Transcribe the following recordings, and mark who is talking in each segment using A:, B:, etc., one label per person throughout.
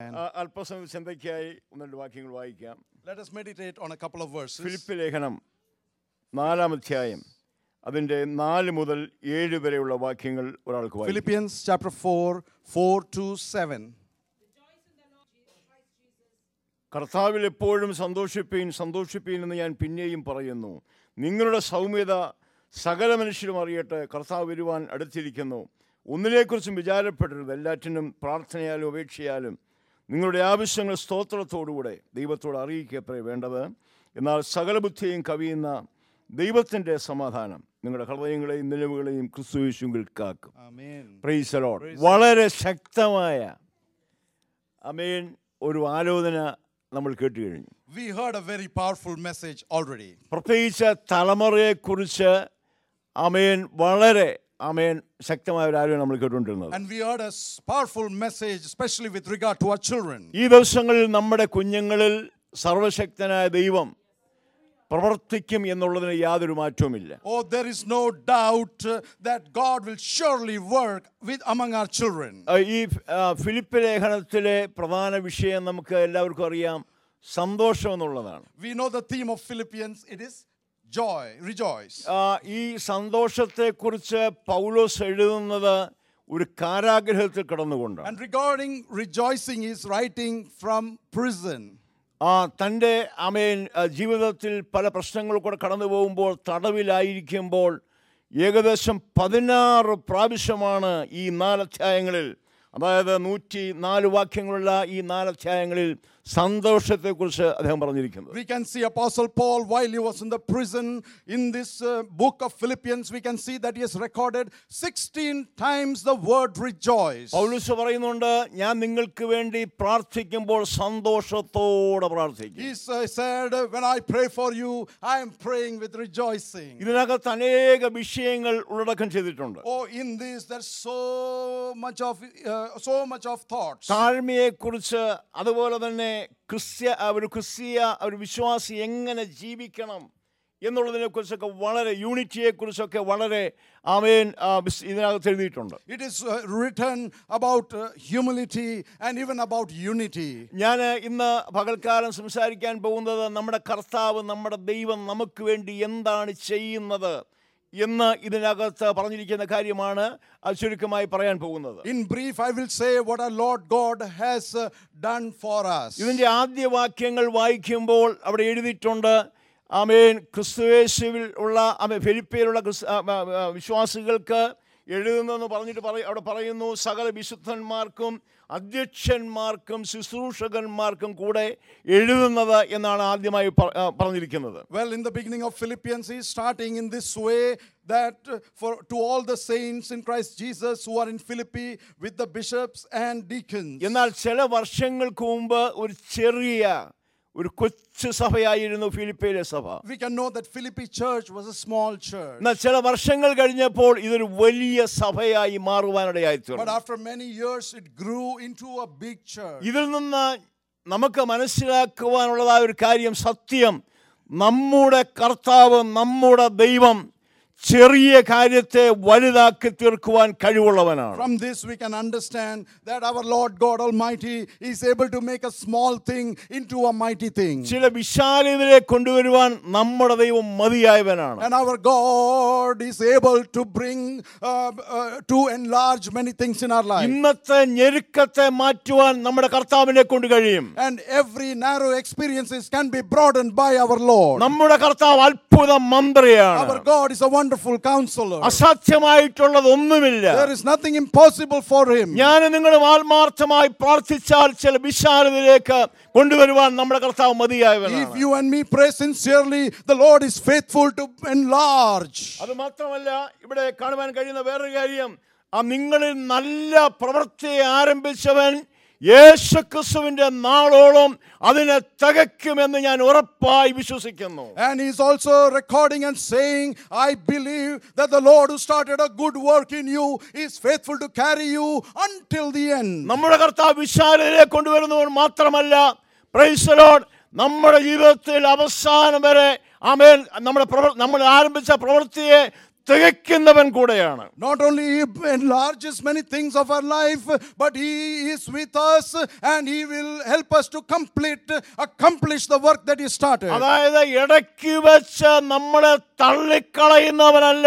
A: ആ, അല്പസമയം ചിന്തയ്ക്കായി ഒന്ന് രണ്ട് വാക്യങ്ങൾ വായിക്കാം
B: Let us meditate on a couple of verses.
A: Philip ലേഖനം നാലാം അധ്യായം അതിൻ്റെ നാല് മുതൽ ഏഴ് വരെയുള്ള വാക്യങ്ങൾ ഒരാൾക്ക് വായിക്കാം
B: Philippians chapter 4, 4 to 7.
A: കർത്താവിൽ എപ്പോഴും സന്തോഷിപ്പീൻ സന്തോഷിപ്പീൻ എന്ന് ഞാൻ പിന്നെയും പറയുന്നു നിങ്ങളുടെ സൗമ്യത സകല മനുഷ്യരും അറിയട്ടെ കർത്താവ് വരുവാൻ അടുത്തിരിക്കുന്നു ഒന്നിനെക്കുറിച്ചും വിചാരപ്പെടരുത് എല്ലാറ്റിനും പ്രാർത്ഥനയാലും അപേക്ഷയാലും നിങ്ങളുടെ ആവശ്യങ്ങൾ സ്തോത്രത്തോടുകൂടെ ദൈവത്തോട് അറിയിക്കപ്പേ വേണ്ടത് എന്നാൽ സകല ബുദ്ധിയും കവിയുന്ന ദൈവത്തിൻ്റെ സമാധാനം നിങ്ങളുടെ ഹൃദയങ്ങളെയും നിലവുകളെയും ക്രിസ്തുവേശുവിൽ കാക്കും
B: Amen.
A: പ്രൈസ് ലോഡ് വളരെ ശക്തമായ അമേൻ ഒരു ആലോചന നമ്മൾ കേട്ട് കഴിഞ്ഞു
B: We heard a very powerful message already.
A: പ്രത്യേകിച്ച് തലമുറയെക്കുറിച്ച് അമേൻ വളരെ അമേൻ ശക്തമായ ഒരു ആലോചന നമ്മൾ കേട്ടുകൊണ്ടിരുന്നത്
B: And we heard a s- powerful message, especially with regard to our children.
A: ഈ ദിവസങ്ങളിൽ നമ്മുടെ കുഞ്ഞുങ്ങളിൽ സർവശക്തനായ ദൈവം പ്രവർത്തിക്കും എന്നുള്ളതിന് യാതൊരു മാറ്റവുമില്ല
B: Oh, there is no doubt uh, that God will surely work with among our children.
A: ആ, ഈ ആ, ഫിലിപ്പ് ലേഖനത്തിലെ പ്രധാന വിഷയം നമുക്ക് എല്ലാവർക്കും അറിയാം സന്തോഷം എന്നുള്ളതാണ്
B: We know the theme of Philippians, it is joy, rejoice.
A: ആ, ഈ സന്തോഷത്തെക്കുറിച്ച് പൗലോസ് എഴുതുന്നത് ഒരു കാരാഗ്രഹത്തിൽ കിടന്നുകൊണ്ടാണ്
B: And regarding rejoicing, he is writing from prison.
A: ആ തൻ്റെ അമേൻ ആ, ജീവിതത്തിൽ പല പ്രശ്നങ്ങൾ കൂടെ കടന്നു പോകുമ്പോൾ തടവിലായിരിക്കുമ്പോൾ ഏകദേശം പതിനാറ് പ്രാവശ്യമാണ് ഈ നാലധ്യായങ്ങളിൽ അതായത് നൂറ്റി നാല് വാക്യങ്ങളുള്ള ഈ നാലധ്യായങ്ങളിൽ സന്തോഷത്തെക്കുറിച്ച് അദ്ദേഹം പറഞ്ഞിരിക്കുന്നത്
B: We can see Apostle Paul while he was in the prison. In this uh, book of Philippians, we can see that he has recorded 16 times the word rejoice.
A: Paulose പറയുന്നുണ്ട് ഞാൻ നിങ്ങൾക്ക് വേണ്ടി പ്രാർത്ഥിക്കുമ്പോൾ സന്തോഷത്തോടെ പ്രാർത്ഥിക്കും
B: He uh, said, When I pray for you, I am praying with rejoicing.
A: ഇതിനകത്ത് അനേക വിഷയങ്ങൾ ഉള്ളടക്കം ചെയ്തിട്ടുണ്ട്
B: Oh, in this, there's so much of uh, so much of thoughts.
A: താഴ്മയെക്കുറിച്ച് അതുപോലെ തന്നെ ക്രിസ്ത്യ ആ, ഒരു ക്രിസ്തീയ ഒരു വിശ്വാസി എങ്ങനെ ജീവിക്കണം എന്നുള്ളതിനെക്കുറിച്ചൊക്കെ വളരെ യൂണിറ്റിയെക്കുറിച്ചൊക്കെ വളരെ ആമേൻ ആ, വിസ്- ഇതിനകത്ത് എഴുതിയിട്ടുണ്ട്
B: It is uh, written about uh, humility and even about unity.
A: ഞാൻ ഇന്ന് പകൽക്കാലം സംസാരിക്കാൻ പോകുന്നത് നമ്മുടെ കർത്താവ് നമ്മുടെ ദൈവം നമുക്ക് വേണ്ടി എന്താണ് ചെയ്യുന്നത് എന്ന് ഇതിനകത്ത് പറഞ്ഞിരിക്കുന്ന കാര്യമാണ് അത് ചുരുക്കമായി പറയാൻ പോകുന്നത്
B: In brief, I will say what our Lord God has uh, done for us.
A: ഇതിൻ്റെ ആദ്യ വാക്യങ്ങൾ വായിക്കുമ്പോൾ അവിടെ എഴുതിയിട്ടുണ്ട് ആമേൻ ക്രിസ്തുവേശുവിൽ ഉള്ള ആമേ ഫിലിപ്പയിലുള്ള ക്രിസ് ആ, ആ, ആ, വിശ്വാസികൾക്ക് എഴുതുന്നെന്ന് പറഞ്ഞിട്ട് പറ അവിടെ പറയുന്നു സകല വിശുദ്ധന്മാർക്കും അധ്യക്ഷന്മാർക്കും ശുശ്രൂഷകന്മാർക്കും കൂടെ എഴുതുന്നത് എന്നാണ് ആദ്യമായി പ- ആ, പറഞ്ഞിരിക്കുന്നത്
B: Well, in the beginning of Philippians, he's starting in this way that uh, for to all the saints in Christ Jesus who are in Philippi with the bishops and deacons.
A: എന്നാൽ ചില വർഷങ്ങൾക്ക് മുമ്പ് ഒരു ചെറിയ ഒരു കൊച്ചു സഭയായിരുന്നു ഫിലിപ്പയിലെ സഭ
B: We can know that Philippi church was a small church.
A: എന്നാൽ ചില വർഷങ്ങൾ കഴിഞ്ഞപ്പോൾ ഇതൊരു വലിയ സഭയായി മാറുവാനിടയായി
B: But
A: തീർന്നു
B: after many years, it grew into a big church.
A: ഇതിൽ നിന്ന് നമുക്ക് മനസ്സിലാക്കുവാനുള്ളതായ ഒരു കാര്യം സത്യം നമ്മുടെ കർത്താവ് നമ്മുടെ ദൈവം ചെറിയ കാര്യത്തെ വലുതാക്കി തീർക്കുവാൻ കഴിവുള്ളവനാണ്
B: From this, we can understand that our Lord God Almighty is able to make a small thing into a mighty thing.
A: ചില വിശാലതയെ കൊണ്ടുവരുവാൻ നമ്മുടെ ദൈവം മതിയായവനാണ്
B: And our God is able to bring, uh, uh, to enlarge many things in our life.
A: ഇന്നത്തെ ഞെരുക്കത്തെ മാറ്റുവാൻ നമ്മുടെ കർത്താവിനെ കൊണ്ട് കഴിയും
B: And every narrow experiences can be broadened by our Lord.
A: നമ്മുടെ കർത്താവ് അത്ഭുത മന്ത്രിയാണ്
B: Our God is a wonderful counselor.
A: അസാധ്യമായിട്ടുള്ളതൊന്നുമില്ല
B: There is nothing impossible for him.
A: ഞാൻ നിങ്ങളും ആത്മാർത്ഥമായി പ്രാർത്ഥിച്ചാൽ ചില വിശാലതയിലേക്ക് കൊണ്ടുവരുവാൻ നമ്മുടെ കർത്താവ്
B: If
A: മതിയായവനാണ്
B: you and me pray sincerely, the Lord is faithful to enlarge.
A: അത് മാത്രമല്ല ഇവിടെ കാണുവാൻ കഴിയുന്ന വേറൊരു കാര്യം ആ നിങ്ങളിൽ നല്ല പ്രവൃത്തി ആരംഭിച്ചവൻ യേശുക്രിസ്തുവിന്റെ നാളോളം അതിനെ തികയ്ക്കുമെന്ന് ഞാൻ ഉറപ്പായി വിശ്വസിക്കുന്നു
B: And he's also recording and saying, I believe that the Lord who started a good work in you is faithful to carry you until the end.
A: നമ്മുടെ കർത്താവ് വിശാലതയിലേക്ക് കൊണ്ടുവരുന്നവർ മാത്രമല്ല പ്രൈസലോഡ് നമ്മുടെ ജീവിതത്തിൽ അവസാനം വരെ ആമേൻ നമ്മുടെ പ്രവർ നമ്മൾ ആരംഭിച്ച പ്രവൃത്തിയെ തികയ്ക്കുന്നവൻ കൂടെയാണ്
B: Not only He enlarges many things of our life, but He is with us and He will help us to complete, accomplish the work that He started.
A: അതായത് ഇടയ്ക്ക് വെച്ച് നമ്മളെ തള്ളിക്കളയുന്നവനല്ല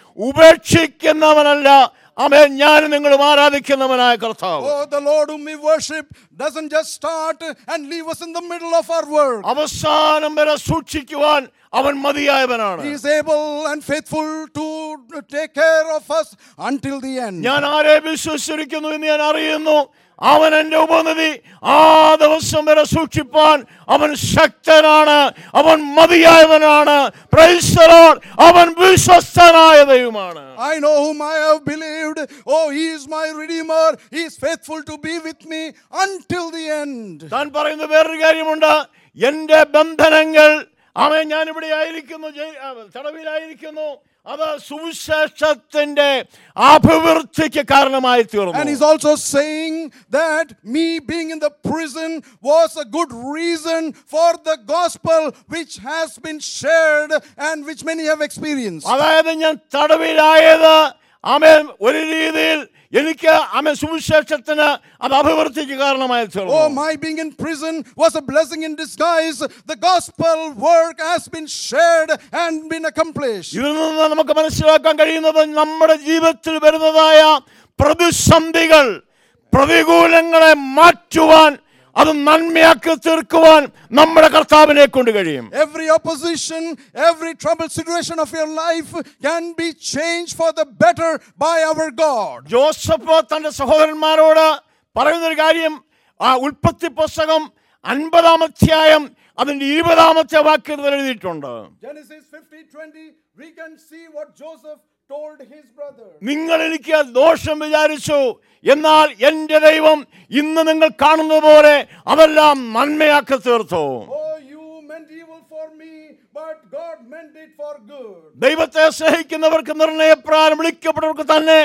A: ഉപേക്ഷിക്കുന്നവനല്ല അവൻ ഞാൻ നിങ്ങളും ആരാധിക്കുന്നവനായ കർത്താവ്
B: Oh, the Lord whom we worship doesn't just start and leave us in the middle of our work.
A: അവസാനം വരെ സൂക്ഷിക്കുവാൻ അവൻ മതിയായവനാണ്
B: He is able and faithful to take care of us until the end.
A: ഞാൻ ആരെ വിശ്വസിച്ചിരിക്കുന്നു എന്ന് ഞാൻ അറിയുന്നു അവൻ എൻ്റെ ഉപനിധി ആ ദിവസം വരെ സൂക്ഷിപ്പാൻ അവൻ ശക്തനാണ് അവൻ മതിയായവനാണ് Praise the Lord. അവൻ വിശ്വസ്തനായ ദൈവമാണ്
B: I know whom I have believed. Oh, He is my Redeemer. He is faithful to be with me until the end.
A: താൻ പറയുന്ന വേറൊരു കാര്യമുണ്ട് എൻ്റെ ബന്ധനങ്ങൾ അവൻ ഞാനിവിടെ ആയിരിക്കുന്നു ജയി- ആ, തടവിലായിരിക്കുന്നു അത് സുവിശേഷത്തിന്റെ അഭിവൃദ്ധിക്ക് കാരണമായി
B: And
A: തീർന്നു
B: he's also saying that me being in the prison was a good reason for the gospel which has been shared and which many have experienced.
A: അതായത് ഞാൻ തടവിലായത് ആമേൻ ഒരു രീതിയിൽ എനിക്ക് ആമേൻ സുവിശേഷത്തിന് അത് അഭിവൃദ്ധിക്ക് കാരണമായി
B: Oh,
A: തീർന്നു
B: my being in prison was a blessing in disguise. The gospel work has been shared and been accomplished.
A: ഇതിൽ നിന്ന് നമുക്ക് മനസ്സിലാക്കാൻ കഴിയുന്നത് നമ്മുടെ ജീവിതത്തിൽ വരുന്നതായ പ്രതിസന്ധികൾ പ്രതികൂലങ്ങളെ മാറ്റുവാൻ അത് നന്മയാക്കി തീർക്കുവാൻ നമ്മുടെ കർത്താവിനെ കൊണ്ട് കഴിയും
B: Every opposition, every troubled situation of your life can be changed for the better by our God.
A: Joseph തന്റെ സഹോദരന്മാരോട് പറയുന്നൊരു കാര്യം ആ ഉൽപ്പത്തി പുസ്തകം അൻപതാം അധ്യായം അതിന്റെ ഇരുപതാമത്തെ വാക്യത്തിൽ എഴുതിയിട്ടുണ്ട്
B: Genesis 50 20, we can see what Joseph told his brother.
A: നിങ്ങൾ എനിക്ക് ദോഷം വിചാരിച്ചു എന്നാൽ എൻ്റെ ദൈവം ഇന്ന് നിങ്ങൾ കാണുന്നത് പോലെ അതെല്ലാം നന്മയാക്കി തീർത്തു
B: Oh, you meant evil for me, but God meant it for good.
A: ദൈവത്തെ സ്നേഹിക്കുന്നവർക്ക് നിർണയപ്രാരം വിളിക്കപ്പെട്ടവർക്ക് തന്നെ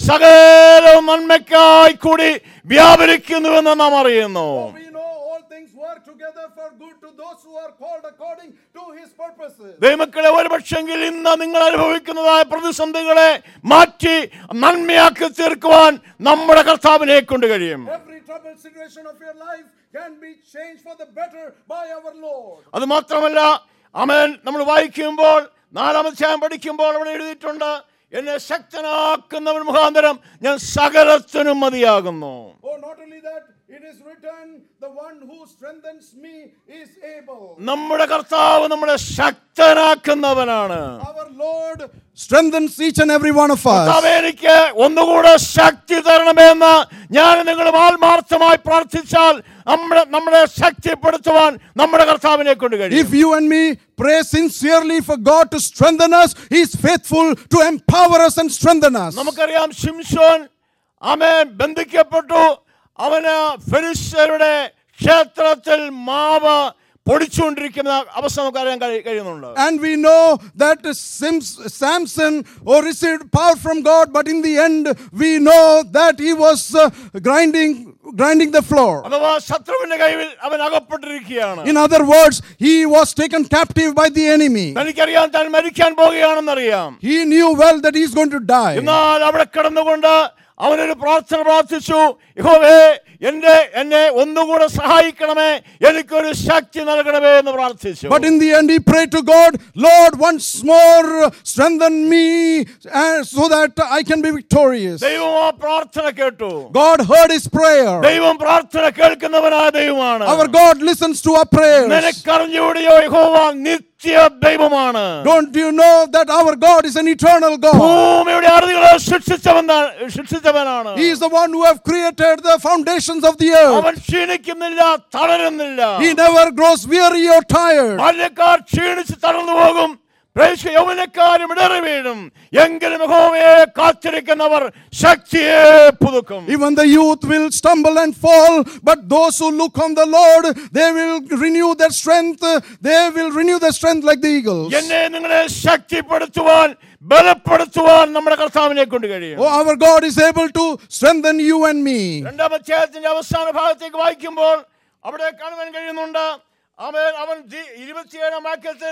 A: സകലവും നന്മയ്ക്കായി കൂടി വ്യാപരിക്കുന്നുവെന്ന് നാം അറിയുന്നു
B: For we know all things work together for good to those who are called according to his purposes.
A: ദൈവമക്കളെ ഒരുപക്ഷെങ്കിൽ ഇന്ന് നിങ്ങൾ അനുഭവിക്കുന്നതായ പ്രതിസന്ധികളെ മാറ്റി നന്മയാക്കി തീർക്കുവാൻ നമ്മുടെ കർത്താവിനെ കൊണ്ട് കഴിയും
B: Every troubled situation of your life can be changed for the better by our Lord.
A: അത് മാത്രമല്ല അമേൻ നമ്മൾ വായിക്കുമ്പോൾ നാലാമധ്യായം പഠിക്കുമ്പോൾ അവിടെ എഴുതിയിട്ടുണ്ട് എന്നെ ശക്തനാക്കുന്നവൻ മുഖാന്തരം ഞാൻ സകലത്തിനും മതിയാകുന്നു
B: Oh, not only that, it is written, the one who strengthens me is able.
A: നമ്മുടെ കർത്താവ് നമ്മളെ ശക്തനാക്കുന്നവനാണ്
B: Our Lord strengthens each and every one of us.
A: കർത്താവേ, എനിക്ക് ഒന്നുകൂടെ ശക്തി തരണമെന്ന് ഞാൻ നിങ്ങൾ ആത്മാർത്ഥമായി പ്രാർത്ഥിച്ചാൽ നമ്മുടെ നമ്മളെ ശക്തിപ്പെടുത്തുവാൻ നമ്മുടെ കർത്താവിനെ കൊണ്ട് കഴിയും
B: If you and me pray sincerely for God to strengthen us, He is faithful to empower us and strengthen us.
A: നമുക്കറിയാം ശിംഷോൻ അവൻ ബന്ധിക്കപ്പെട്ടു അവന് ഫെരിസ്തരുടെ ക്ഷേത്രത്തിൽ മാവ് പൊടിച്ചുകൊണ്ടിരിക്കുന്ന അവസ്ഥ നമുക്ക് അറിയാൻ കഴി- കഴിയുന്നുണ്ട്
B: And we know that Sims, Samson oh, received power from God, but in the end, we know that he was uh, grinding, grinding the floor.
A: അഥവാ ശത്രുവിന്റെ കയ്യിൽ അവൻ അകപ്പെട്ടിരിക്കുകയാണ്
B: In other words, he was taken captive by the enemy.
A: തനിക്കറിയാം താൻ മരിക്കാൻ പോകുകയാണെന്നറിയാം
B: He knew well that he's going to die.
A: എന്നാൽ അവിടെ കിടന്നുകൊണ്ട് അവനൊരു പ്രാർത്ഥന പ്രാർത്ഥിച്ചു യഹോവേ എന്റെ എന്നെ ഒന്നുകൂടെ സഹായിക്കണമേ എനിക്കൊരു ശക്തി നൽകണമേ എന്ന് പ്രാർത്ഥിച്ചു
B: But in the end, he prayed to God, Lord, once more strengthen me uh, so that I can be victorious.
A: ദൈവം ആ പ്രാർത്ഥന കേട്ടു
B: God heard his prayer.
A: ദൈവം പ്രാർത്ഥന കേൾക്കുന്നവനായ ദൈവമാണ്
B: Our God listens to our prayers.
A: നിനക്കറിഞ്ഞുകൂടിയോ യഹോവ നിത്യ ദൈവമാണ്
B: Don't you know that our God is an eternal God?
A: ഭൂമിയുടെ അറുതികളെ ശിക്ഷിച്ചവനാ- ശിക്ഷിച്ചവനാണ്
B: He is the one who have created the foundations of the earth.
A: അവൻ ക്ഷീണിക്കുന്നില്ല തളരുന്നില്ല
B: He never grows weary or tired.
A: ബാല്യക്കാർ ക്ഷീണിച്ച് തളർന്നു പോകും പ്രേക്ഷിത യൗവനക്കാരും ഇടറി വീഴും എങ്കിലും യഹോവയെ കാത്തിരിക്കുന്നവർ ശക്തിയെ പുതുക്കും
B: Even the youth will stumble and fall, but those who look on the Lord, they will renew their strength. They will renew their strength like the eagles.
A: എന്നെ നിങ്ങളെ ശക്തിപ്പെടുത്തുവാൻ ബലപ്പെടുത്തുവാൻ നമ്മുടെ കർത്താവിനെ കൊണ്ട് കഴിയും
B: Oh, our God is able to strengthen you and me.
A: രണ്ടാം അധ്യായത്തിന്റെ അവസാന ഭാഗത്തേക്ക് വായിക്കുമ്പോൾ അവിടെ കാണുവാൻ കഴിയുന്നുണ്ട് അവൻ അവൻ ജി- ഇരുപത്തിയേഴാം വാക്യത്തിൽ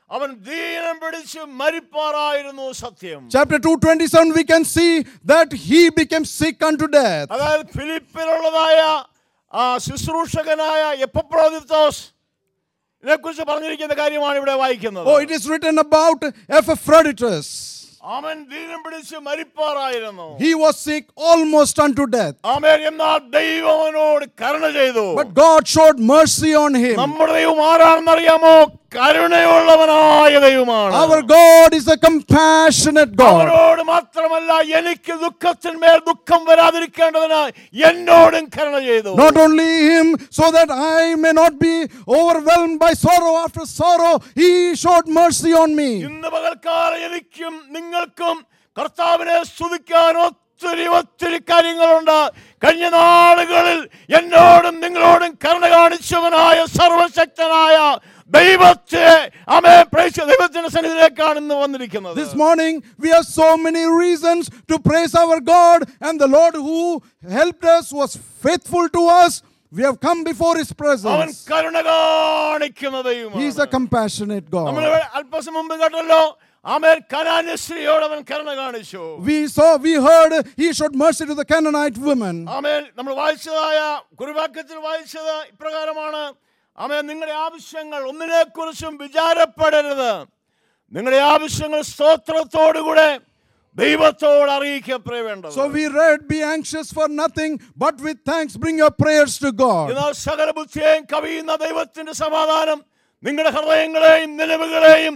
A: അവൻ ദീനം പിടിച്ച് മരിപ്പാറായിരുന്നു സത്യം
B: Chapter 227, we can see that he became sick unto death.
A: അതായത് ഫിലിപ്പിലുള്ളതായ ആ ശുശ്രൂഷകനായ എപ്പപ്രോദിത്തോസ് ഇതിനെ കുറിച്ച് പറഞ്ഞിരിക്കുന്ന കാര്യമാണ് ഇവിടെ വായിക്കുന്നത്
B: Oh, it is written about Epaphroditus.
A: അവൻ ദീനം പിടിച്ച് മരിപ്പാറായിരുന്നു
B: He was sick almost unto death.
A: ആമേൻ എന്നാൽ ദൈവം അവനോട് കരുണ ചെയ്തു
B: But God showed mercy on him.
A: നമ്മുടെ ദൈവം ആരാണെന്നറിയാമോ കരുണയുള്ളവനായ ദൈവമാണ്
B: Our God is a compassionate God.
A: അവനോട് മാത്രമല്ല എനിക്ക് ദുഃഖത്തിന്മേൽ ദുഃഖം വരാതിരിക്കേണ്ടതിനായി എന്നോടും കരുണ ചെയ്തു
B: Not only him, so that I may not be overwhelmed by sorrow after sorrow, he showed mercy on me.
A: ഇന്ന് പകൽക്കാലം എനിക്കും നിങ്ങൾക്കും കർത്താവിനെ സ്തുതിക്കാൻ ഒത്തിരി ഒത്തിരി കാര്യങ്ങളുണ്ട് കഴിഞ്ഞ നാളുകളിൽ എന്നോടും നിങ്ങളോടും കരുണ കാണിച്ചവനായ സർവശക്തനായ ദൈവത്തെ അമേ പ്രേക്ഷ ദൈവത്തിന്റെ സന്നിധിയിലേക്കാണ് ഇന്ന് വന്നിരിക്കുന്നത്
B: This morning, we have so many reasons to praise our God, and the Lord who helped us was faithful to us. We have come before his
A: അവൻ
B: presence.
A: കരുണ കാണിക്കുന്ന
B: He is a
A: ദൈവമാണ്
B: compassionate
A: നമ്മൾ
B: God.
A: അല്പസം മുമ്പ് കേട്ടല്ലോ ആമേൻ കനാന്യശ്രീയോട് അവൻ കരുണ കാണിച്ചു
B: We saw, we heard he showed mercy to the Canaanite woman.
A: ആമേൻ നമ്മൾ വായിച്ചതായ കുരുവാക്യത്തിൽ വായിച്ചത് ഇപ്രകാരമാണ് ആമേൻ നിങ്ങളുടെ ആവശ്യങ്ങൾ ഒന്നിനെക്കുറിച്ചും വിചാരപ്പെടരുത് നിങ്ങളുടെ ആവശ്യങ്ങൾ സ്തോത്രത്തോടുകൂടെ ദൈവത്തോട് അറിയിക്കപ്പേ വേണ്ടത്
B: So we read, Be anxious for nothing, but with thanks bring your prayers to God.
A: എന്നാൽ സകല ബുദ്ധിയെയും കവിയുന്ന ദൈവത്തിന്റെ സമാധാനം നിങ്ങളുടെ ഹൃദയങ്ങളെയും നിലവുകളെയും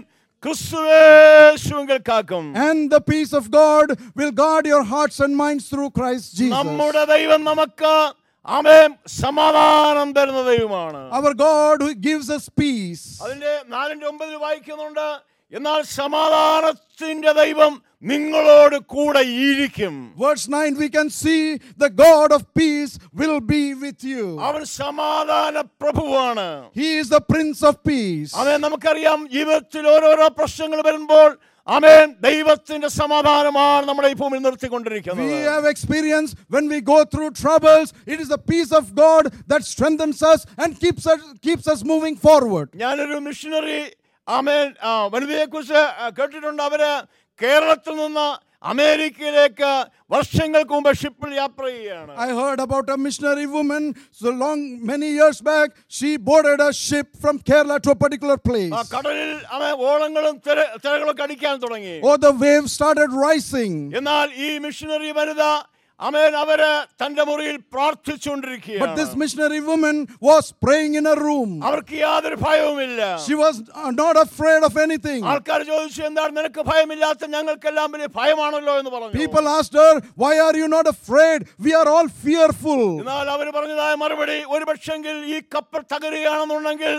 A: ക്രിസ്തുവേശുവിൽ കാക്കും
B: And the peace of God will guard your hearts and minds through Christ Jesus.
A: നമ്മുടെ ദൈവം നമുക്ക് ആമേൻ സമാധാനം തരുന്ന ദൈവമാണ്
B: Our God who gives us peace.
A: അതിന്റെ നാലിന്റെ ഒമ്പതിൽ വായിക്കുന്നുണ്ട് എന്നാൽ സമാധാനത്തിന്റെ ദൈവം നിങ്ങളോട് കൂടെ ഇരിക്കും
B: Verse 9, we can see the God of peace will be with you.
A: അവൻ സമാധാന പ്രഭുവാണ്
B: He is the Prince of Peace.
A: അവൻ നമുക്കറിയാം ജീവിതത്തിൽ ഓരോരോ പ്രശ്നങ്ങൾ വരുമ്പോൾ അമേൻ ദൈവത്തിന്റെ സമാധാനമാണ് നമ്മുടെ ഈ ഭൂമിയിൽ
B: We
A: നിർത്തിക്കൊണ്ടിരിക്കുന്നത്
B: have experienced when we go through troubles, it is the peace of God that strengthens us and keeps us, keeps us moving forward.
A: ഞാനൊരു മിഷനറി ആമേൻ ആ, വനിതയെക്കുറിച്ച് ആ, കേട്ടിട്ടുണ്ട് അവര് കേരളത്തിൽ നിന്ന് അമേരിക്കയിലേക്ക് വർഷങ്ങൾക്ക് മുമ്പ് ഷിപ്പിൽ യാത്ര ചെയ്യുകയാണ്
B: I heard about a missionary woman so long, many years back. She boarded a ship from Kerala to a particular place.
A: ആ കടലിൽ അവൻ ഓളങ്ങളും തിര- തിരകളൊക്കെ അടിക്കാൻ തുടങ്ങി
B: Oh, the waves started rising.
A: എന്നാൽ ഈ മിഷനറി വനിത അമേൻ അവര് തന്റെ മുറിയിൽ
B: But this
A: പ്രാർത്ഥിച്ചുകൊണ്ടിരിക്കുകയാണ്
B: missionary woman was praying in a room.
A: അവർക്ക് യാതൊരു ഭയവുമില്ല
B: She was uh, not afraid of anything.
A: ആൾക്കാർ ചോദിച്ചു എന്താണ് നിനക്ക് ഭയമില്ലാത്ത ഞങ്ങൾക്കെല്ലാം വലിയ ഭയമാണല്ലോ എന്ന് പറഞ്ഞു
B: People asked her, Why are you not afraid? We are all fearful.
A: എന്നാൽ അവർ പറഞ്ഞതായ മറുപടി ഒരു പക്ഷെങ്കിൽ ഈ കപ്പൽ തകരുകയാണെന്നുണ്ടെങ്കിൽ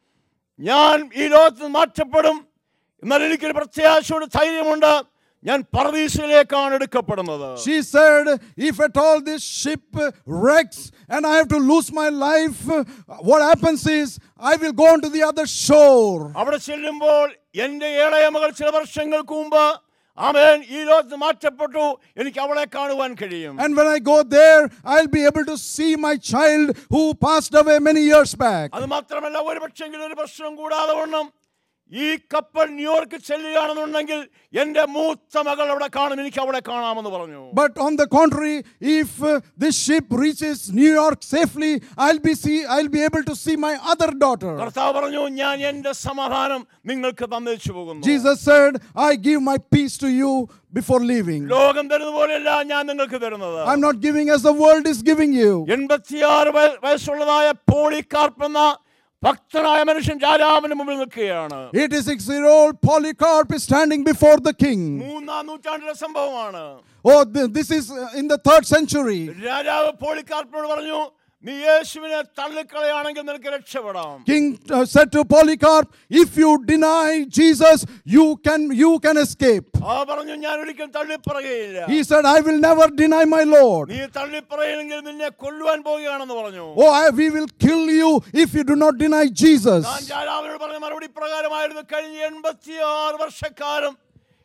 A: ഞാൻ ഈ ലോകത്ത് നിന്ന് മാറ്റപ്പെടും എന്നാൽ എനിക്കൊരു പ്രത്യാശയോട് ധൈര്യമുണ്ട് ഞാൻ പറദീസിലേക്കാണ് എടുക്കപ്പെടുന്നത്
B: She said, If at all this ship uh, wrecks and I have to lose my life, uh, what happens is I will go on to the other shore.
A: അവിടെ ചെല്ലുമ്പോൾ എൻ്റെ ഏളയ മകൾ ചില വർഷങ്ങൾക്ക് മുമ്പ് ആമേൻ ഈ ലോകത്ത് മാറ്റപ്പെട്ടു എനിക്ക് അവളെ കാണുവാൻ കഴിയും
B: And when I go there, I'll be able to see my child who passed away many years back.
A: അത് മാത്രമല്ല ഒരു പക്ഷെങ്കിലും ഒരു പ്രശ്നം കൂടാതെ വണ്ണം ഈ കപ്പൽ ന്യൂയോർക്ക് ചെല്ലുകയാണെന്നുണ്ടെങ്കിൽ എൻ്റെ മൂത്ത മകൾ അവിടെ കാണും എനിക്ക് അവളെ കാണാമെന്ന് പറഞ്ഞു
B: But on the contrary, if uh, this ship reaches New York safely, I'll be see I'll be able to see my other daughter.
A: കർത്താവ് പറഞ്ഞു ഞാൻ എൻ്റെ സമാധാനം നിങ്ങൾക്ക് തന്നേച്ചു പോകുന്നു
B: Jesus said, I give my peace to you before leaving.
A: ലോകം തരുന്ന പോലെയല്ല ഞാൻ നിങ്ങൾക്ക് തരുന്നത്
B: I'm not giving as the world is giving you.
A: എൺപത്തിയാറ് വയ- വയസ്സുള്ളതായ പോളികാർപ്പ് എന്ന ഭക്തനായ മനുഷ്യൻ രാജാവിന് മുമ്പിൽ നിൽക്കുകയാണ്
B: 86 year old Polycarp is standing before the king.
A: മൂന്നാം നൂറ്റാണ്ടിലെ സംഭവമാണ്
B: Oh, th- this is uh, in the third century.
A: രാജാവ് പോളികാർപ്പിനോട് പറഞ്ഞു നീ യേശുവിനെ തള്ളിക്കളയാണെങ്കിൽ നിനക്ക് രക്ഷപ്പെടാം
B: King uh, said to Polycarp, If you deny Jesus, you can you can escape.
A: ആ പറഞ്ഞു ഞാൻ ഒരിക്കലും തള്ളിപ്പറയുകയില്ല
B: He said, I will never deny my Lord.
A: നീ തള്ളിപ്പറയില്ലെങ്കിൽ നിന്നെ കൊല്ലുവാൻ പോവുകയാണെന്ന് പറഞ്ഞു
B: Oh, I, we will kill you if you do not deny Jesus.
A: ഞാൻ രാജാവിനോട് പറഞ്ഞ മറുപടി പ്രകാരമായിരുന്നു കഴിഞ്ഞ എൺപത്തിയാറ് വർഷക്കാലം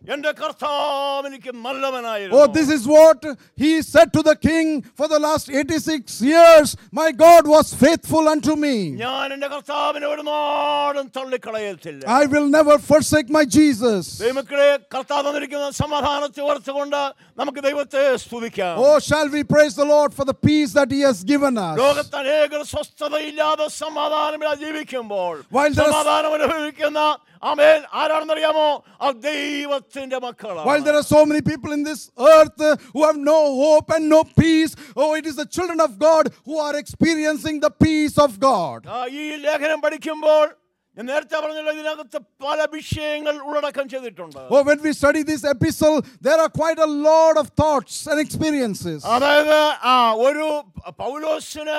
A: എന്റെ കർത്താവ് എനിക്ക്
B: Oh,
A: നല്ലവനായിരുന്നു
B: this is what he said to the king for the last 86 years. My God was faithful unto me.
A: ഞാൻ എന്റെ കർത്താവിനെ ഒരു നാടും തള്ളിക്കളയത്തില്ല
B: I will never forsake my Jesus.
A: ദൈവക്കളെ കർത്താവ് തന്നിരിക്കുന്ന സമാധാനത്തെ ഓർത്തുകൊണ്ട് നമുക്ക് ദൈവത്തെ സ്തുതിക്കാം
B: Oh, shall we praise the Lord for the peace that he has given us?
A: ലോകത്ത് അനേകർ സ്വസ്ഥതയില്ലാതെ സമാധാനമില്ലാതെ ജീവിക്കുമ്പോൾ
B: While there is-
A: സമാധാനം അനുഭവിക്കുന്ന ആമേൻ ആരാണെന്നറിയാമോ ആ ദൈവത്തിന്റെ
B: While
A: മക്കളാണ്
B: there are so many people in this earth uh, who have no hope and no peace, oh, it is the children of God who are experiencing the peace of God.
A: ആ, ഈ ലേഖനം പഠിക്കുമ്പോൾ ഞാൻ നേരത്തെ പറഞ്ഞല്ലോ ഇതിനകത്ത് പല വിഷയങ്ങൾ ഉള്ളടക്കം ചെയ്തിട്ടുണ്ട്
B: Oh, when we study this epistle, there are quite a lot of thoughts and experiences.
A: അതായത് ആ ഒരു പൗലോസിന്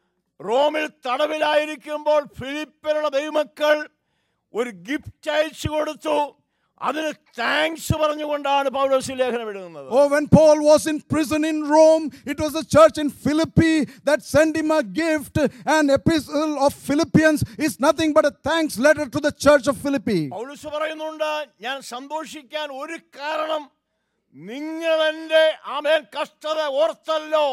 A: റോമിൽ തടവിലായിരിക്കുമ്പോൾ ഫിലിപ്പിലുള്ള ദൈവമക്കൾ ഒരു ഗിഫ്റ്റ് അയച്ചു കൊടുത്തു അതിന് താങ്ക്സ് പറഞ്ഞുകൊണ്ടാണ് പൗലോസ് ഈ ലേഖനം എഴുതുന്നത്
B: Oh, when Paul was in prison in Rome, it was the church in Philippi that sent him a gift. And epistle of Philippians is nothing but a thanks letter to the church of Philippi.
A: പൗലോസ് പറയുന്നുണ്ട് ഞാൻ സന്തോഷിക്കാൻ ഒരു കാരണം നിങ്ങൾ എൻ്റെ ആമേൻ കഷ്ടത ഓർത്തല്ലോ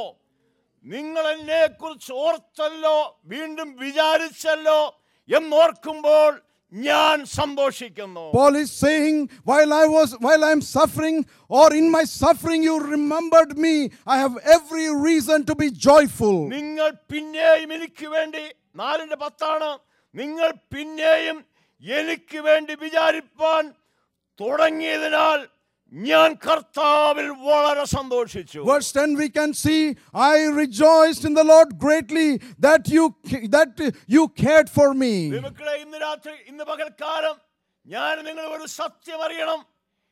A: നിങ്ങൾ എന്നെ കുറിച്ച് ഓർത്തല്ലോ വീണ്ടും വിചാരിച്ചല്ലോ എന്നോർക്കുമ്പോൾ ഞാൻ സന്തോഷിക്കുന്നു
B: Paul is saying, while I was, while I am suffering, or in my suffering, you remembered me. I have every reason to be joyful.
A: നിങ്ങൾ പിന്നെയും എനിക്ക് വേണ്ടി നാലിന്റെ പത്താണ് നിങ്ങൾ പിന്നെയും എനിക്ക് വേണ്ടി വിചാരിപ്പാൻ തുടങ്ങിയതിനാൽ ഞാൻ കർത്താവിൽ വളരെ സന്തോഷിച്ചു
B: Verse 10 we can see, I rejoiced in the Lord greatly that you that you cared for me.
A: ദൈവമക്കളെ ഇന്ന് രാത്രി ഇന്ന് പകൽക്കാലം ഞാൻ നിങ്ങൾ ഒരു സത്യം അറിയണം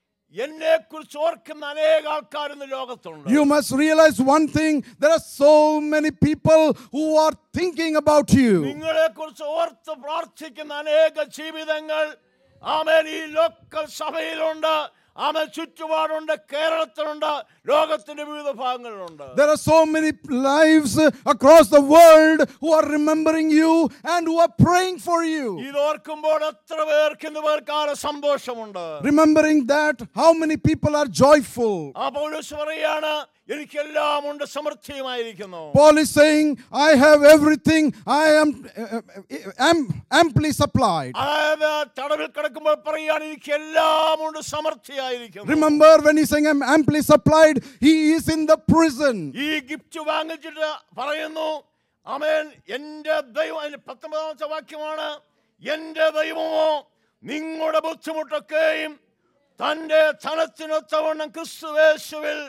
A: എന്നെ കുറിച്ച് ഓർക്കുന്ന അനേക ആൾക്കാർ ഇന്ന് ലോകത്തുണ്ട്
B: You must realize one thing there are so many people who are thinking about you.
A: നിങ്ങളെ കുറിച്ച് ഓർത്ത് പ്രാർത്ഥിക്കുന്ന അനേക ജീവിതങ്ങൾ ആമേൻ ഈ ലോക്കൽ സഭയിലുണ്ട് ആമേൻ ചുറ്റുപാടുണ്ട് കേരളത്തിലുണ്ട് ലോകത്തിന്റെ വിവിധ ഭാഗങ്ങളിലുണ്ട്
B: There are so many lives uh, across the world who are remembering you and who are praying for you.
A: ഇത് ഓർക്കുമ്പോൾ എത്ര പേർക്ക് ഇന്ന് പേർക്കാല സന്തോഷമുണ്ട്
B: Remembering that, how many people are joyful?
A: ആ പൗലോസ് പറയാണ് എനിക്കെല്ലാം ഉണ്ട് സമൃദ്ധിയുമായിരിക്കുന്നു
B: Paul is saying, I have everything, I am, uh, uh, am amply supplied.
A: അതായത് തടവിൽ കിടക്കുമ്പോൾ പറയാണ് എനിക്കെല്ലാം ഉണ്ട് സമൃദ്ധിയായിരിക്കുന്നു
B: Remember when he's saying, I'm amply supplied, he is in the prison.
A: ഈ ഗിഫ്റ്റ് വാങ്ങിച്ചിട്ട് പറയുന്നു അമേൻ എൻ്റെ ദൈവം അതിന്റെ പത്തൊമ്പതാമത്തെ വാക്യമാണ് എൻ്റെ ദൈവമോ നിങ്ങളുടെ ബുദ്ധിമുട്ടൊക്കെയും തൻ്റെ ധനത്തിനൊത്തവണ്ണം ക്രിസ്തുവേശുവിൽ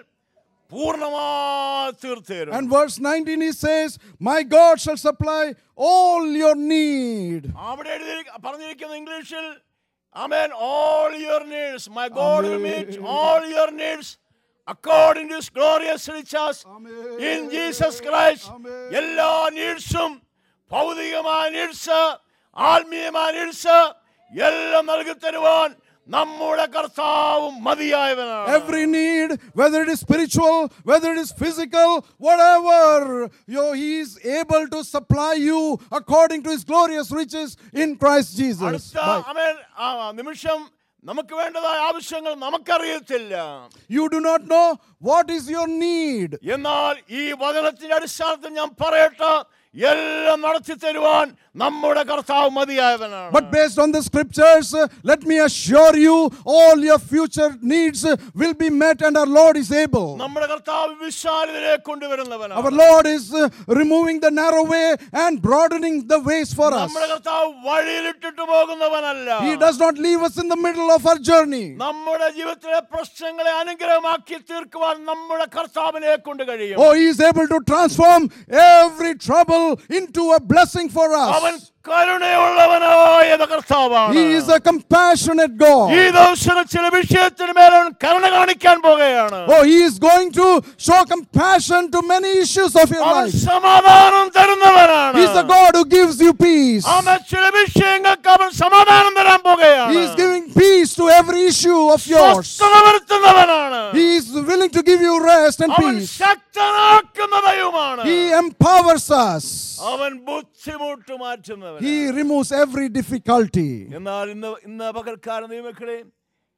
A: പൂർണ്ണമായി തീർത്തേരും
B: And verse 19 he says, My God shall supply all your need.
A: അവിടെ എഴുതി പറഞ്ഞിരിക്കുന്ന ഇംഗ്ലീഷിൽ amen all your needs my God will meet all your needs according to glorious riches in Jesus Christ എല്ലാ നീഡ്സും ഭൗതികമായ നീഡ്സ് ആത്മീയമായ നീഡ്സ് എല്ലാം നൽകി തരുവാൻ നമ്മുടെ കർത്താവും മതിയായവനാണ്
B: Every need, whether it is spiritual, whether it is physical, whatever, you know, he is able to supply you according to his glorious riches in Christ Jesus.
A: അടുത്ത
B: By-
A: അമേൻ ആ നിമിഷം നമുക്ക് വേണ്ടതായ ആവശ്യങ്ങൾ നമുക്കറിയത്തില്ല
B: You do not know what is your need.
A: എന്നാൽ ഈ വചനത്തിന്റെ അടിസ്ഥാനത്തിൽ ഞാൻ പറയട്ടെ എല്ലാം നടത്തി തരുവാൻ നമ്മുടെ കർത്താവ് മതിയായവനാണ്
B: But based on the scriptures, uh, let me assure you, all your future needs uh, will be met, and our Lord is able.
A: നമ്മുടെ കർത്താവ് വിശാലതയിലേക്ക് കൊണ്ടുവരുന്നവനാണ്
B: Our Lord is uh, removing the narrow way and broadening the ways for us.
A: നമ്മുടെ കർത്താവ് വഴിയിലിട്ടിട്ട് പോകുന്നവനല്ല
B: He does not leave us in the middle of our journey.
A: നമ്മുടെ ജീവിതത്തിലെ പ്രശ്നങ്ങളെ അനുഗ്രഹമാക്കി തീർക്കുവാൻ നമ്മുടെ കർത്താവിനെ കൊണ്ട് കഴിയും
B: Oh, He is able to transform every trouble into a blessing for
A: അവൻ
B: us.
A: കരുണയുള്ളവനായ കർത്താവാണ്
B: He is a compassionate God.
A: ഈ ദിവസം ചില വിഷയത്തിന് മേലെ അവൻ കരുണ കാണിക്കാൻ പോകുകയാണ്
B: Oh, He is going to show compassion to many issues of your
A: അവൻ
B: life.
A: സമാധാനം തരുന്നവനാണ്
B: He is the God who gives you peace.
A: അവൻ ചില വിഷയങ്ങൾക്ക് അവൻ സമാധാനം തരാൻ പോകുകയാണ്
B: He is giving peace to every issue of yours.
A: സ്വസ്ഥത വരുത്തുന്നവനാണ്
B: He is willing to give you rest and
A: അവൻ
B: peace.
A: ശക്തനാക്കുന്ന ദൈവമാണ്
B: He empowers us.
A: അവൻ ബുദ്ധിമുട്ട് മാറ്റുന്നവൻ
B: He removes every difficulty.
A: എന്നാൽ ഇന്ന് ഇന്ന് പകൽക്കാല നിയമക്കളെ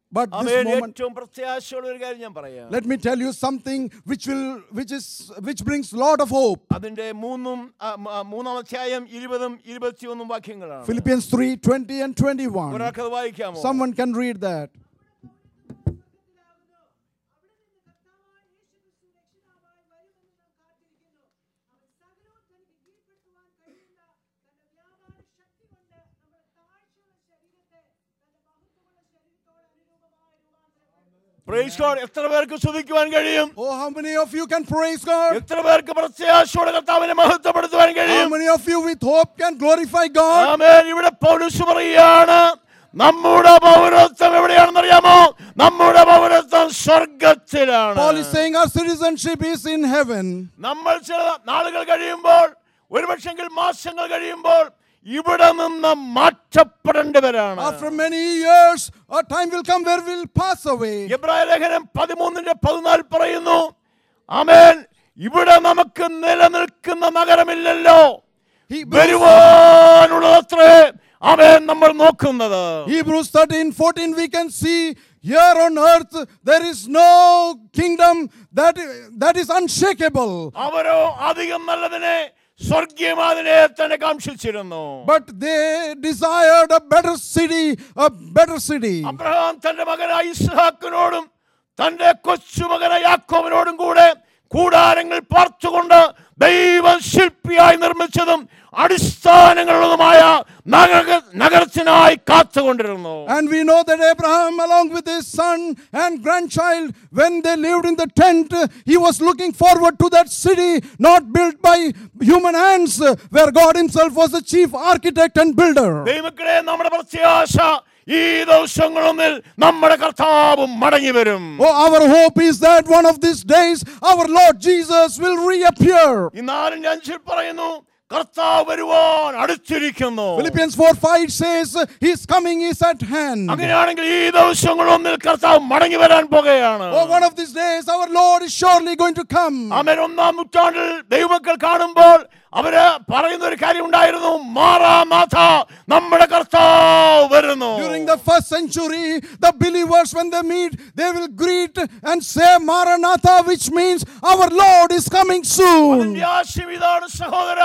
B: But this
A: അവൻ
B: moment,
A: ഏറ്റവും പ്രത്യാശയുള്ള ഒരു കാര്യം ഞാൻ പറയാം
B: let me tell you something which will, which is, which brings lot of hope.
A: അതിന്റെ മൂന്നും ആ, മ- ആ, മൂന്നാം അധ്യായം ഇരുപതും ഇരുപത്തിയൊന്നും വാക്യങ്ങളാണ്
B: Philippians 3 20 and 21.
A: ഒരാൾക്ക് അത് വായിക്കാമോ
B: Someone can read that.
A: Praise God. എത്ര പേർക്ക് സ്തുതിക്കുവാൻ കഴിയും
B: Oh, how many of you can praise God?
A: എത്ര പേർക്ക് പ്രത്യാശയോടെ കർത്താവിനെ മഹത്വപ്പെടുത്തുവാൻ
B: How
A: കഴിയും
B: many of you with hope can glorify God?
A: ആമേൻ ഇവിടെ പൗലുസ് പറയുകയാണ് നമ്മുടെ പൗരത്വം എവിടെയാണെന്ന് അറിയാമോ നമ്മുടെ പൗരത്വം സ്വർഗത്തിലാണ്
B: Paul is saying our citizenship is in heaven.
A: നമ്മൾ ചില നാളുകൾ കഴിയുമ്പോൾ ഒരുപക്ഷെങ്കിൽ മാസങ്ങൾ കഴിയുമ്പോൾ ഇവിടെ നിന്ന് മാറ്റപ്പെടേണ്ടവരാണ്
B: After many years, a time will come where we'll pass away.
A: എബ്രായ ലേഖനം പതിമൂന്നിന്റെ പതിനാല് പറയുന്നു ആമേൻ ഇവിടെ നമുക്ക് നിലനിൽക്കുന്ന നഗരമില്ലല്ലോ
B: Hebrews,
A: വരുവാനുള്ളത്രേ അവൻ നമ്മൾ നോക്കുന്നത്
B: Hebrews 13 14, we can see here on earth there is no kingdom that, that is unshakable.
A: അവരോ അധികം നല്ലതിനെ സ്വർഗീയമാതിനെ തന്നെ കാംക്ഷിച്ചിരുന്നു
B: But they desired a better city, a better city.
A: Abraham തന്റെ മകനായ ഇസ്ഹാക്കിനോടും തന്റെ കൊച്ചുമകനായ യാക്കോബിനോടും കൂടെ കൂടാരങ്ങൾ പാർത്തുകൊണ്ട് ദൈവ ശില്പിയായി നിർമ്മിച്ചതും അടിസ്ഥാനങ്ങളുള്ളതുമായ നഗര- നഗരത്തിനായി കാത്തുകൊണ്ടിരുന്നു
B: And we know that Abraham, along with his son and grandchild, when they lived in the tent, he was looking forward to that city not built by human hands, where God Himself was the chief architect and builder.
A: ദൈവക്കളെ നമ്മുടെ പ്രത്യാശ ഈ ദിവസങ്ങളൊന്നിൽ നമ്മുടെ കർത്താവും മടങ്ങി വരും
B: Oh, our hope is that one of these days our Lord Jesus will reappear.
A: ഈ നാലിന്റെ അഞ്ചിൽ പറയുന്നു കർത്താവ് വരുവാൻ അടുത്തിരിക്കുന്നു
B: Philippians 4 5 says, His coming is at hand.
A: അങ്ങനെയാണെങ്കിൽ ഈ ദിവസങ്ങളൊന്നിൽ കർത്താവ് മടങ്ങി വരാൻ പോകുകയാണ്
B: Oh, one of these days our Lord is surely going to come.
A: അവൻ ഒന്നാം നൂറ്റാണ്ടിൽ ദൈവമക്കൾ കാണുമ്പോൾ അവര് പറയുന്ന ഒരു കാര്യം ഉണ്ടായിരുന്നു മാറാനാഥ നമ്മുടെ കർത്താവ് വരുന്നു
B: During the first century, the believers, when they meet, they will greet and say Maranatha, which means our Lord is coming soon.
A: അതിന്റെ ആശയം ഇതാണ് സഹോദര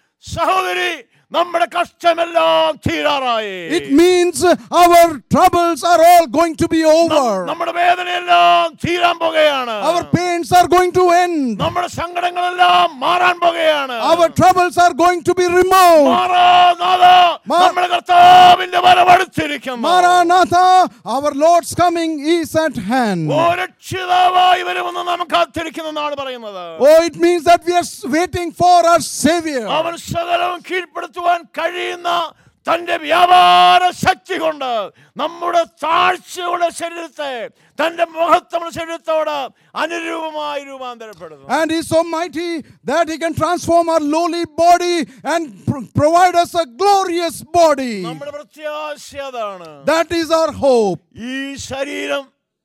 A: സഹോദരി നമ്മുടെ കഷ്ടമെല്ലാം തീരാറായി
B: It means our troubles are all going to be over.
A: നമ്മുടെ വേദനയെല്ലാം തീരാൻ പോകുകയാണ്
B: Our pains are going to end.
A: നമ്മുടെ സങ്കടങ്ങളെല്ലാം മാറാൻ പോകുകയാണ്
B: Our troubles are going to be removed.
A: Maranatha
B: മാ-
A: നമ്മുടെ കർത്താവിന്റെ വരവടുത്തിരിക്കുന്നു
B: Maranatha, our Lord's coming is at hand.
A: ഓ രക്ഷിതാവായി വരുമെന്ന് നാം കാത്തിരിക്കുന്നെന്നാണ് പറയുന്നത്
B: Oh, it means that we are waiting for our Savior.
A: അവൻ സകലവും കീഴ്പ്പെടുത്തുവാൻ കഴിയുന്ന തന്റെ വ്യാപാര ശക്തി കൊണ്ട് നമ്മുടെ താഴ്ചയുള്ള ശരീരത്തെ തന്റെ മഹത്വമുള്ള ശരീരത്തോട് അനുരൂപമായി രൂപാന്തരപ്പെടുന്നു
B: And He's so mighty that He can transform our lowly body and pr- provide us a glorious body.
A: നമ്മുടെ പ്രത്യാശ അതാണ്
B: That is our hope.
A: ഈ ശരീരം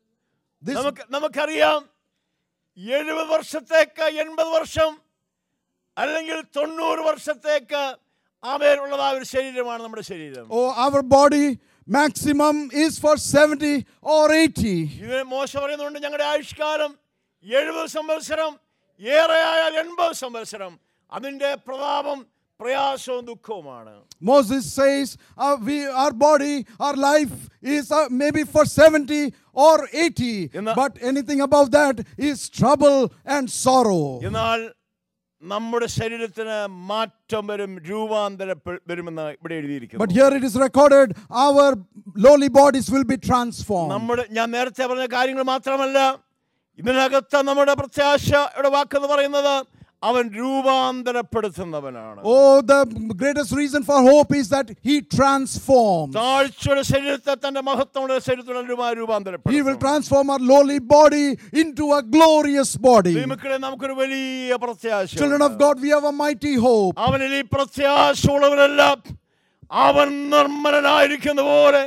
B: This,
A: നമുക്ക് നമുക്കറിയാം എഴുപത് വർഷത്തേക്ക് എൺപത് വർഷം അല്ലെങ്കിൽ തൊണ്ണൂറ് വർഷത്തേക്ക് ആമേലുള്ളതായ ഒരു ശരീരമാണ് നമ്മുടെ ശരീരം
B: oh, our body maximum is for 70 or 80.
A: ഇത് മോശ പറയുന്നുണ്ട് ഞങ്ങളുടെ ആയുഷ്കാലം എഴുപത് സംവത്സരം ഏറെ ആയാൽ എൺപത് സംവത്സരം അതിൻ്റെ പ്രതാപം പ്രയാസവും ദുഃഖവുമാണ്
B: Moses says, uh, we, our body, our life is uh, maybe for 70 or 80,
A: In the-
B: but anything above that is trouble and sorrow.
A: എന്നാൽ നമ്മുടെ ശരീരത്തിന് മാറ്റം വരും രൂപാന്തര വരുമെന്ന് ഇവിടെ
B: But
A: എഴുതിയിരിക്കുന്നു
B: here it is recorded, our lowly bodies will be transformed.
A: നമ്മുടെ ഞാൻ നേരത്തെ പറഞ്ഞ കാര്യങ്ങൾ മാത്രമല്ല ഇതിനകത്ത് നമ്മുടെ പ്രത്യാശയുടെ വാക്കെന്ന് പറയുന്നത് അവൻ രൂപാന്തരപ്പെടുത്തുന്നവനാണ്
B: Oh, the greatest reason for hope is that He transforms.
A: താഴ്ചയുടെ ശരീരത്തെ തന്റെ മഹത്വമുള്ള ശരീരത്തോടെ രൂപാ-
B: He will
A: രൂപാന്തരപ്പെടുത്തും
B: transform our lowly body into a glorious body.
A: ദൈവമക്കളെ നമുക്കൊരു വലിയ പ്രത്യാശ
B: Children of God, we have a mighty hope.
A: അവനിൽ ഈ പ്രത്യാശ ഉള്ളവരെല്ലാം അവൻ നിർമ്മലനായിരിക്കുന്ന പോലെ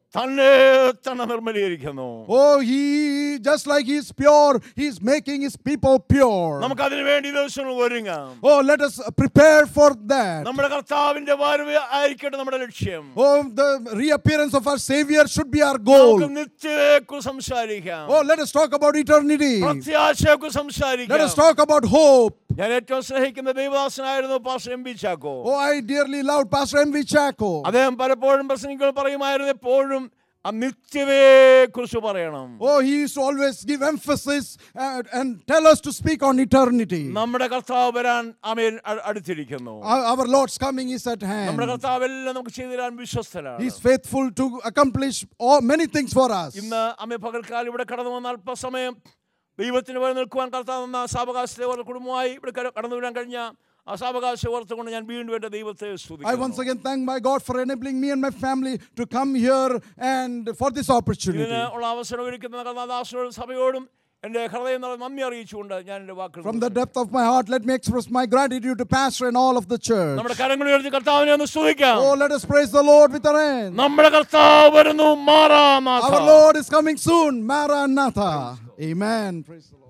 A: തന്നെ തന്നെ നിർമ്മലീകരിക്കുന്നു
B: Oh, he, just like he is pure, he is making his people pure.
A: നമുക്ക് അതിനു വേണ്ടി ഈ ദിവസങ്ങൾ ഒരുങ്ങാം
B: Oh, let us prepare for that.
A: നമ്മുടെ കർത്താവിന്റെ വരവ് ആയിരിക്കട്ടെ നമ്മുടെ ലക്ഷ്യം
B: Oh, the reappearance of our Savior should be our
A: നമുക്ക്
B: goal.
A: നിത്യതയെക്കുറിച്ച് സംസാരിക്കാം
B: Oh, let us talk about eternity.
A: പ്രത്യാശയെക്കുറിച്ച്
B: Let us
A: സംസാരിക്കാം
B: talk about hope.
A: ഞാൻ ഏറ്റവും സ്നേഹിക്കുന്ന ദൈവദാസനായിരുന്നു pastor M B Chacko
B: Oh, I dearly loved Pastor M.V. Chaco.
A: അദ്ദേഹം പലപ്പോഴും പ്രസംഗികൾ പറയുമായിരുന്നു എപ്പോഴും ആ നിത്യതയെ കുറിച്ച് പറയണം
B: Oh, he used to always give emphasis uh, and tell us to speak on eternity.
A: നമ്മുടെ കർത്താവ് വരാൻ അമേൻ അ- അടുത്തിരിക്കുന്നു
B: Our, our Lord's coming is at
A: നമ്മുടെ
B: hand.
A: കർത്താവ് എല്ലാം നമുക്ക് ചെയ്തു തരാൻ വിശ്വസ്തനാണ്
B: He's faithful to accomplish all, many things for us.
A: ഇന്ന് അമ്മ പകൽക്കാലം ഇവിടെ കടന്നു വന്ന അല്പസമയം ദൈവത്തിന് വരെ നിൽക്കുവാൻ കർത്താവ് എന്ന സാവകാശത്തെ ഓർത്ത് കുടുംബമായി ഇവിടെ കട- കടന്നു വരാൻ കഴിഞ്ഞ ആ സാവകാശം ഓർത്തുകൊണ്ട് ഞാൻ വീണ്ടും എൻ്റെ ദൈവത്തെ
B: I once
A: സ്തുതിക്കുന്നു
B: again thank my God for enabling me and my family to come here and for this opportunity.
A: ഇതിന് ഉള്ള അവസരം ഒരുക്കുന്ന കർണദാസനോടും സഭയോടും എൻ്റെ ഹൃദയം നിറഞ്ഞ നന്ദി അറിയിച്ചുകൊണ്ട് ഞാൻ എൻ്റെ വാക്കുകൾ
B: From the depth of my heart, let me express my gratitude to Pastor and all of the church.
A: നമ്മുടെ കരങ്ങൾ ഉയർത്തി കർത്താവിനെ ഒന്ന് സ്തുതിക്കാം
B: Oh, let us praise the Lord with our hands.
A: നമ്മുടെ കർത്താവ് വരുന്നു Maranatha
B: Our Lord is coming soon. Maranatha. Amen. Praise the Lord.